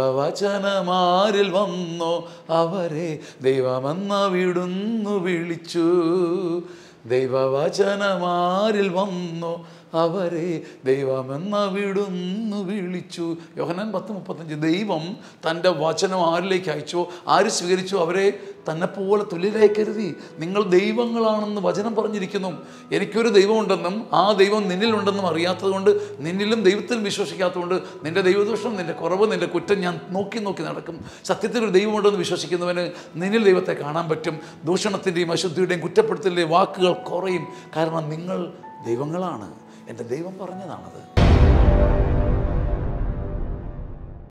ദൈവവചനമാരിൽ വന്നോ അവരെ ദൈവമെന്ന വിടുന്നു വിളിച്ചു ദൈവവചനമാരിൽ വന്നോ അവരെ ദൈവമെന്ന വിടുന്നു വിളിച്ചു യോഹനാൻ പത്ത് മുപ്പത്തഞ്ച് ദൈവം തൻ്റെ വചനം ആരിലേക്ക് അയച്ചോ ആര് സ്വീകരിച്ചോ അവരെ തന്നെപ്പോലെ തുല്യരായി കരുതി നിങ്ങൾ ദൈവങ്ങളാണെന്ന് വചനം പറഞ്ഞിരിക്കുന്നു എനിക്കൊരു ദൈവമുണ്ടെന്നും ആ ദൈവം നിന്നിലുണ്ടെന്നും അറിയാത്തത് കൊണ്ട് നിന്നിലും ദൈവത്തിൽ വിശ്വസിക്കാത്തതുകൊണ്ട് നിൻ്റെ ദൈവദോഷം നിൻ്റെ കുറവ് നിൻ്റെ കുറ്റം ഞാൻ നോക്കി നോക്കി നടക്കും സത്യത്തിൽ ഒരു ദൈവമുണ്ടെന്ന് വിശ്വസിക്കുന്നവന് നിന്നിൽ ദൈവത്തെ കാണാൻ പറ്റും ദൂഷണത്തിൻ്റെയും അശുദ്ധിയുടെയും കുറ്റപ്പെടുത്തലിൻ്റെയും വാക്കുകൾ കുറയും കാരണം നിങ്ങൾ ദൈവങ്ങളാണ് എൻ്റെ ദൈവം പറഞ്ഞതാണത്